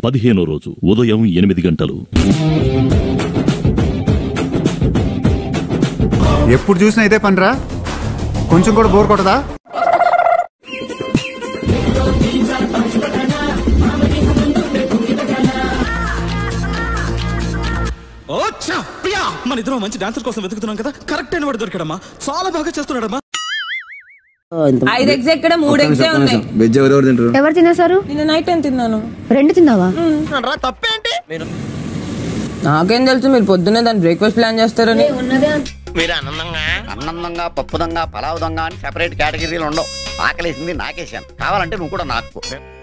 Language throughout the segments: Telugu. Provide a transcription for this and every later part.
పదిహేనో రోజు ఉదయం ఎనిమిది గంటలు ఎప్పుడు చూసినా ఇదే పనిరా కొంచెం కూడా బోర్ కొట్టదా ఓ ఛా, ప్రియా మన ఇద్దరం మంచి డాన్సర్ కోసం వెతుకుతున్నాం కదా కరెక్ట్ అయిన వాడు దొరికాడమ్మా చాలా బాగా చేస్తున్నాడమ్మా ఐదు ఎగ్స్ ఎక్కడ మూడు ఎగ్స్ ఉన్నాయి వెజ్ ఎవరెవరు తింటారు ఎవరు తినేశారు నిన్న నైట్ టైం తిన్నాను రెండు తిన్నావా నాకేం తెలుసు మీరు పొద్దున్నే దాని బ్రేక్ఫాస్ట్ ప్లాన్ చేస్తారని మీరు ఆనందంగా అన్నందంగా పప్పుదంగా పలావుదంగా అని సెపరేట్ కేటగిరీలు ఉండవు ఆకలేసింది నాకేసాను కావాలంటే నువ్వు కూడా నాకు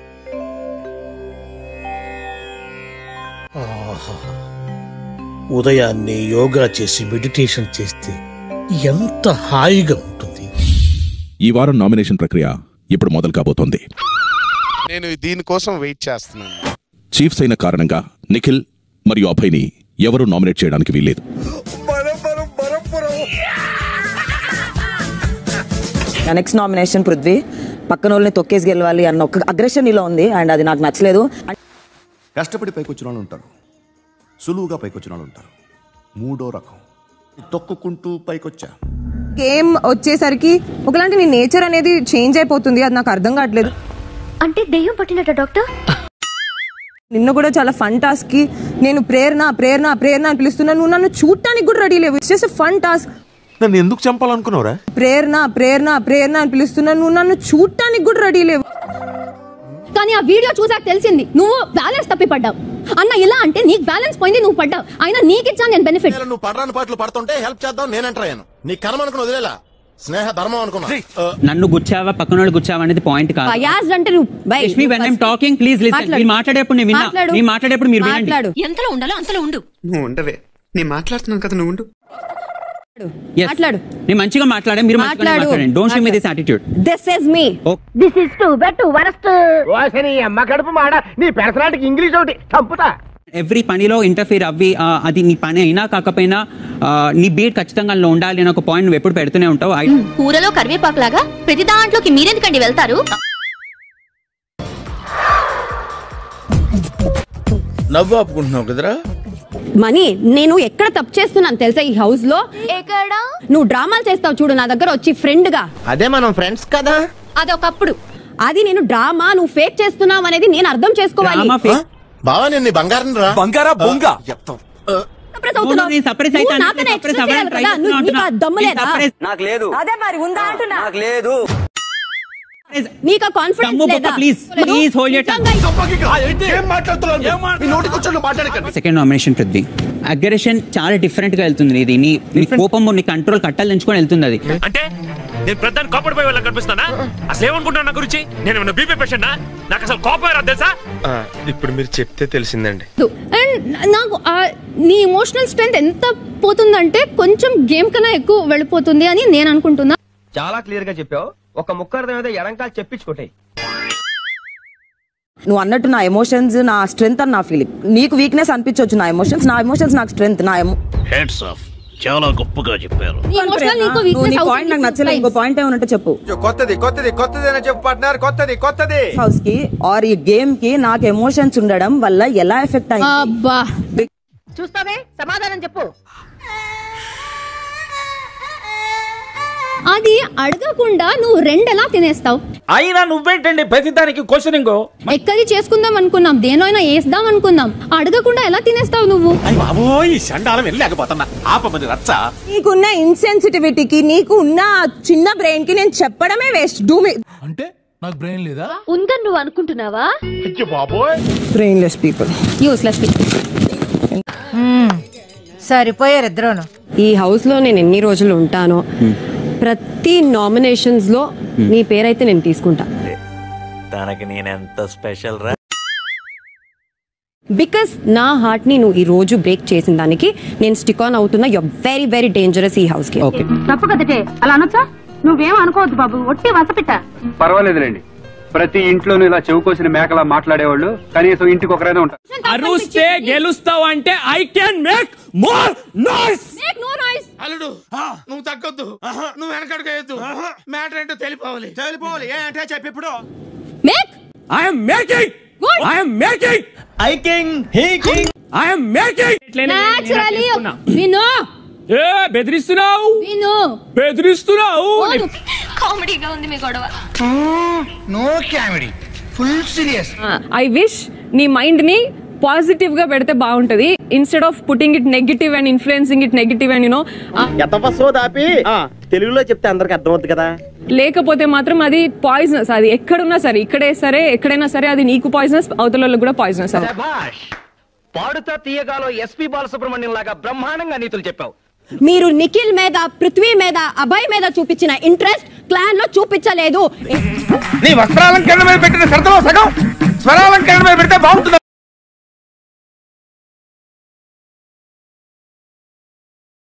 ఉదయాన్నే యోగా చేసి మెడిటేషన్ చేస్తే ఎంత హాయిగా ఉంటుంది ఈ వారం నామినేషన్ ప్రక్రియ ఇప్పుడు మొదలు కాబోతోంది నేను దీనికోసం వెయిట్ చేస్తున్నాను చీఫ్స్ అయిన కారణంగా నిఖిల్ మరియు అభయ్ని ఎవరూ నామినేట్ చేయడానికి వీల్లేదు నెక్స్ట్ నామినేషన్ పృథ్వీ పక్కన వాళ్ళని తొక్కేసి గెలవాలి అన్న ఒక అగ్రెషన్ ఇలా ఉంది అండ్ అది నాకు నచ్చలేదు కష్టపడి పైకొచ్చిన వాళ్ళు ఉంటారు సులువుగా పైకొచ్చిన వాళ్ళు ఉంటారు మూడో రకం తొక్కుకుంటూ పైకొచ్చా గేమ్ వచ్చేసరికి ఒకలాంటి నీ నేచర్ అనేది చేంజ్ అయిపోతుంది అది నాకు అర్థం కావట్లేదు అంటే దెయ్యం పట్టినట్ట డాక్టర్ నిన్ను కూడా చాలా ఫన్ టాస్క్ కి నేను ప్రేరణ ప్రేరణ ప్రేరణ అని పిలుస్తున్నా నువ్వు నన్ను చూడటానికి కూడా రెడీ లేవు ఇట్స్ జస్ట్ ఫన్ టాస్క్ నన్ను ఎందుకు చంపాలనుకున్నావురా ప్రేరణ ప్రేరణ ప్రేరణ అని పిలుస్తున్నా నువ్వు నన్ను చూడటానికి కూడా రెడీ లేవు కానీ ఆ వీడియో చూసాక తెలిసింది నువ్వు బ్యాలెన్స్ తప్పి పడ్డావు అన్న ఇలా అంటే నీకు బ్యాలెన్స్ పోయింది నువ్వు పడ్డావు అయినా నీకు ఇచ్చాను నేను బెనిఫిట్ నువ్వు పడరాని పాటలు పడుతుంటే హెల్ప్ చేద్దాం నేను ఎంటర్ అయ్యాను నీ కర్మ అనుకుని వదిలేలా స్నేహ ధర్మం అనుకున్నా నన్ను గుచ్చావా పక్కన వాళ్ళు గుచ్చావా అనేది పాయింట్ కాదు బయాస్ అంటే నువ్వు bye, Yashmi when I'm talking please listen మాట్లాడు. మీరు మాట్లాడేప్పుడు నేను విన్నా మాట్లాడు. మీరు మాట్లాడేప్పుడు మీరు వినండి మాట్లాడు ఎంతలో ఉండాలో అంతలో ఉండు నువ్వు ఉండవే నేను మాట్లాడుతున్నాను కదా నువ్వు ఉండు Yes. మాట్లాడు. నేను మంచిగా మాట్లాడాను మీరు మంచిగా మాట్లాడు. మాట్లాడండి don't show me this attitude this is me Oh. This is too bad worst అమ్మ కడుపు మాడ నీ పెర్సనాలిటీకి ఇంగ్లీష్ ఒకటి చంపుతా ఎవ్రీ పనిలో ఇంటర్ఫీర్ అవ్వి ఆ, అది నీ పని అయినా కాకపోయినా ఆ, నీ బీట్ ఖచ్చితంగా అందులో ఉండాలి అని ఒక పాయింట్ నువ్వు ఎప్పుడు పెడుతూనే ఉంటావు I- కూరలో కరివేపాకు లాగా ప్రతి దాంట్లోకి మీరెందుకండి వెళ్తారు నవ్వు ఆపుకుంటున్నావు కదరా మనీ నేను ఎక్కడ తప్పు చేస్తున్నాను తెలుసా ఈ హౌస్ లో ఎక్కడ నువ్వు డ్రామాలు చేస్తావు చూడు నా దగ్గర వచ్చి ఫ్రెండ్ గా అదే మనం ఫ్రెండ్స్ కదా అదొకప్పుడు అది నేను డ్రామా నువ్వు ఫేక్ చేస్తున్నావు అనేది నేను అర్థం చేసుకోవాలి డ్రామా ఫేక్ బావా నేను నీ బంగారం రా బంగారా బొంగ Suppress అవుతున్నావు. నేను suppress నువ్వు అయితాను, నాకన్నా నేను suppress express అవ్వాలని చేయాలి try కదా. నువ్వు- నీకు ఆ చేస్తున్నా దమ్ము అంటున్నా. లేదా? నేను suppress- నాకు లేదు అదే మరి ఉందా అంటున్నా నాకు లేదు నీకు ఆ కాన్ఫిడెన్స్ దమ్ము లేదా బొక్క, please. Please hold your tongue. ఏం మాట్లాడుతున్నావు నోటికి వచ్చాడు మాట్లాడకండి సెకండ్ నామినేషన్ పృథ్వీ అగ్రెషన్ చాలా డిఫరెంట్ గా వెళ్తుంది ఇది నీ నీ కోపం నీ కంట్రోల్ కట్టాలు ఎంచుకొని వెళ్తుంది అది అంటే నేను ప్రధాని కోపడిపోయే వాళ్ళకి కనిపిస్తానా అసలు ఏమనుకుంటున్నా నా గురించి నేను ఏమన్నా బీపీ పేషెంట్ నాకు అసలు కోపం రాదు తెలుసా ఇప్పుడు మీరు చెప్తే తెలిసిందండి అండ్ నాకు ఆ నీ ఎమోషనల్ స్ట్రెంత్ ఎంత పోతుందంటే కొంచెం గేమ్ కన్నా ఎక్కువ వెళ్ళిపోతుంది అని నేను అనుకుంటున్నా చాలా క్లియర్ గా చెప్పావు ఒక ముక్క అర్థం అయితే ఎడంకాలు చెప్పించుకుంటాయి నువ్వు అన్నట్టు నా ఎమోషన్స్ నా స్ట్రెంగ్త్ అని నా ఫీలింగ్ నీకు వీక్నెస్ అనిపించవచ్చు నా ఎమోషన్స్ నా ఎమోషన్స్ నాకు స్ట్రెంగ్త్ నా emo- హెడ్స్ ఆఫ్ చాలా గొప్పగా చెప్పారు నీ ఎమోషనల్ నీకు నువ్వు నీ వీక్నెస్ పాయింట్ నాకు నచ్చలేదు ఇంకో పాయింట్ ఏమన్నట్టు చెప్పు కొత్తది కొత్తది కొత్తది అని చెప్పు పార్ట్నర్ కొత్తది కొత్తది హౌస్ కి ఆర్ ఈ గేమ్ కి నాకు ఎమోషన్స్ ఉండడం వల్ల ఎలా ఎఫెక్ట్ అయింది అబ్బా చూస్తావే సమాధానం చెప్పు అది అడగకుండా నువ్వు రెండెలా తినేస్తావు అయినా నువ్వేంటండి ప్రతిదానికి క్వశ్చనింగ్ ఎక్కడి చేసుకుందాం అనుకున్నాం దేనైనా వేద్దాం అనుకున్నాం అడగకుండా ఎలా తినేస్తావు నువ్వు బాబోయ్ చండాలం వెళ్ళలేకపోతున్నా ఆపమని రచ్చ నీకున్న ఇన్సెన్సిటివిటీకి నీకు ఉన్న ఆ చిన్న బ్రెయిన్ కి నేను చెప్పడమే వేస్ట్ డూ మీ అంటే నాకు బ్రెయిన్ లేదా ఉందని నువ్వు అనుకుంటున్నావా బ్రెయిన్లెస్ పీపుల్ యూస్లెస్ సరిపోయారు ఇద్దరును ఈ హౌస్ లో నేను ఎన్ని రోజులు ఉంటానో ప్రతి నామినేషన్స్ లో నీ పేరైతే నేను తీసుకుంటా తనకి నేనెంత స్పెషల్ రా బికాస్ నా హార్ట్ ని నువ్వు ఈ రోజు బ్రేక్ చేసిన దానికి నేను స్టిక్ ఆన్ అవుతున్నా యు వెరీ వెరీ డేంజరస్ ఈ హౌస్ కి ఓకే తప్పు కదటే అలా అనొచ్చా నువ్వేం అనుకోవద్దు బాబు ఒట్టి వసపిట్ట పర్వాలేదులేండి ప్రతి ఇంట్లోనూ ఇలా చెవుకోసిన మేకలా మాట్లాడేవాళ్ళు కనీసం ఇంటికి ఒకరైనా ఉంటారు అరుస్తే గెలుస్తావు అంటే I can make more noise no noise అల్లుడు నువ్వు తగ్గొద్దు నువ్వు వెనకడుగు మ్యాటర్ ఏంటో తెలిపోవాలి తెలిపోవాలి ఏ అంటే చెప్పి ఇప్పుడు make I'm making I'm making I king he king I'm making Naturally, విను ఏ బెదిరిస్తున్నావు విను బెదిరిస్తున్నావు కామెడీగా ఉంది మీ గొడవ no comedy full serious I wish నీ మైండ్ ని పాజిటివ్ గా పెడితే బాగుంటది instead of putting it negative and influencing it negative and you know ఎతపసో దాపి తెలుగులో చెప్తే అందరికి అర్థమవుతుంది కదా లేకపోతే మాత్రం అది పాయిజనస్ అది ఎక్కడున్నా సరే ఇక్కడే సరే ఎక్కడైనా సరే అది నీకు పాయిజనస్ అవతల వాళ్ళకి కూడా పాయిజనస్ అది శభాష్ పాడుతా తీయగాలో ఎస్పి బాలసుబ్రహ్మణ్యం లాగా బ్రహ్మాండంగా నీతులు చెప్పావు మీరు నిఖిల్ మీద పృథ్వీ మీద అభయ్ మీద చూపించిన ఇంట్రెస్ట్ క్లాన్ లో చూపించలేదు నీ వస్త్రాలంకరణ మీద పెట్టిన శ్రద్ధలో సగం స్వరాలంకరణ మీద పెడితే బాగుంటుంది